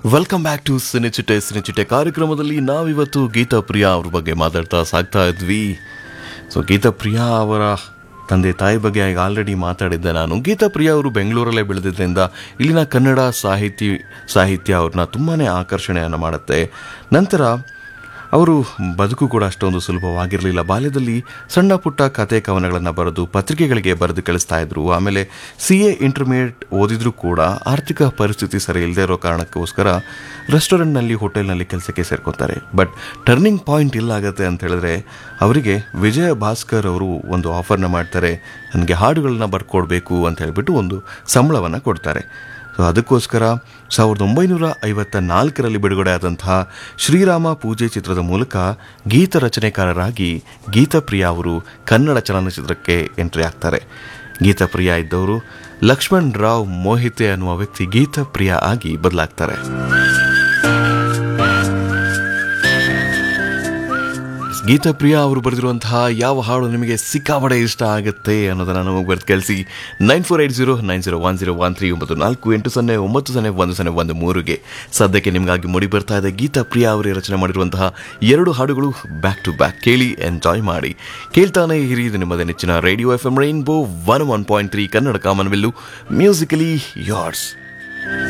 welcome back to ಸಿನಿಚಿಟೆ ಸಿನಿಚಿಟೆ ಕಾರ್ಯಕ್ರಮದಲ್ಲಿ ನಾವಿವತ್ತು ಗೀತಾ ಪ್ರಿಯಾ ಅವ್ರ ಬಗ್ಗೆ ಮಾತಾಡ್ತಾ ಸಾಗ್ತಾ ಇದ್ವಿ ಸೊ ಗೀತಾ ಪ್ರಿಯಾ ಅವರ ತಂದೆ ತಾಯಿ ಬಗ್ಗೆ ಈಗ ಆಲ್ರೆಡಿ ಮಾತಾಡಿದ್ದೆ ನಾನು ಗೀತಾ ಪ್ರಿಯಾ ಅವರು ಬೆಂಗಳೂರಲ್ಲೇ ಬೆಳೆದಿದ್ದರಿಂದ ಇಲ್ಲಿನ ಕನ್ನಡ ಸಾಹಿತಿ ಸಾಹಿತ್ಯ ಅವ್ರನ್ನ ತುಂಬಾ ಆಕರ್ಷಣೆಯನ್ನು ಮಾಡುತ್ತೆ ನಂತರ ಅವರು ಬದುಕು ಕೂಡ ಅಷ್ಟೊಂದು ಸುಲಭವಾಗಿರಲಿಲ್ಲ ಬಾಲ್ಯದಲ್ಲಿ ಸಣ್ಣ ಪುಟ್ಟ ಕತೆ ಕವನಗಳನ್ನು ಬರೆದು ಪತ್ರಿಕೆಗಳಿಗೆ ಬರೆದು ಕಳಿಸ್ತಾ ಇದ್ರು ಆಮೇಲೆ ಸಿ ಎ ಇಂಟರ್ಮೀಡಿಯೇಟ್ ಓದಿದ್ರು ಕೂಡ ಆರ್ಥಿಕ ಪರಿಸ್ಥಿತಿ ಸರಿ ಇಲ್ಲದೆ ಇರೋ ಕಾರಣಕ್ಕೋಸ್ಕರ ರೆಸ್ಟೋರೆಂಟ್ನಲ್ಲಿ ಹೋಟೆಲ್ನಲ್ಲಿ ಕೆಲಸಕ್ಕೆ ಸೇರ್ಕೊತಾರೆ ಬಟ್ ಟರ್ನಿಂಗ್ ಪಾಯಿಂಟ್ ಇಲ್ಲ ಆಗುತ್ತೆ ಅಂತ ಹೇಳಿದ್ರೆ ಅವರಿಗೆ ವಿಜಯ ಭಾಸ್ಕರ್ ಅವರು ಒಂದು ಆಫರ್ನ ಮಾಡ್ತಾರೆ ನನಗೆ ಹಾಡುಗಳನ್ನ ಬರ್ಕೊಡ್ಬೇಕು ಅಂತ ಹೇಳಿಬಿಟ್ಟು ಒಂದು ಸಂಬಳವನ್ನು ಕೊಡ್ತಾರೆ ಸೊ ಅದಕ್ಕೋಸ್ಕರ ಸಾವಿರದ ಒಂಬೈನೂರ ಐವತ್ತ ನಾಲ್ಕರಲ್ಲಿ ಬಿಡುಗಡೆ ಆದಂತಹ ಶ್ರೀರಾಮ ಪೂಜೆ ಚಿತ್ರದ ಮೂಲಕ ಗೀತ ರಚನೆಕಾರರಾಗಿ ಗೀತಪ್ರಿಯ ಅವರು ಕನ್ನಡ ಚಲನಚಿತ್ರಕ್ಕೆ ಎಂಟ್ರಿ ಆಗ್ತಾರೆ ಗೀತಪ್ರಿಯ ಇದ್ದವರು ಲಕ್ಷ್ಮಣ್ ರಾವ್ ಮೋಹಿತೆ ಅನ್ನುವ ವ್ಯಕ್ತಿ ಗೀತಪ್ರಿಯ ಆಗಿ ಬದಲಾಗ್ತಾರೆ ಗೀತಪ್ರಿಯ ಅವರು ಬರೆದಿರುವಂತಹ ಯಾವ ಹಾಡು ನಿಮಗೆ ಸಿಕ್ಕಾಪಡೆ ಇಷ್ಟ ಆಗುತ್ತೆ ಅನ್ನೋದನ್ನು ನಮಗೆ ಬರೆದು ಕಳಿಸಿ nine four eight zero nine zero one zero one three ಒಂಬತ್ತು ನಾಲ್ಕು ಎಂಟು ಸೊನ್ನೆ ಒಂಬತ್ತು ಸೊನ್ನೆ ಒಂದು ಸೊನ್ನೆ ಒಂದು ಮೂರುಗೆ ಸದ್ಯಕ್ಕೆ ನಿಮಗಾಗಿ ಮೂಡಿ ಬರ್ತಾ ಇದೆ ಗೀತಪ್ರಿಯ ಅವರೇ ರಚನೆ ಮಾಡಿರುವಂತಹ ಎರಡು ಹಾಡುಗಳು ಬ್ಯಾಕ್ ಟು ಬ್ಯಾಕ್ ಕೇಳಿ ಎಂಜಾಯ್ ಮಾಡಿ ಕೇಳ್ತಾನೆ ಹಿರಿ ಇದು ನಿಮ್ಮದೇ ನೆಚ್ಚಿನ radio F M rainbow one one point three Kannada ಕಾಮನ್ವೆಲ್ಲು ಮ್ಯೂಸಿಕಲಿ ಯಾರ್ಸ್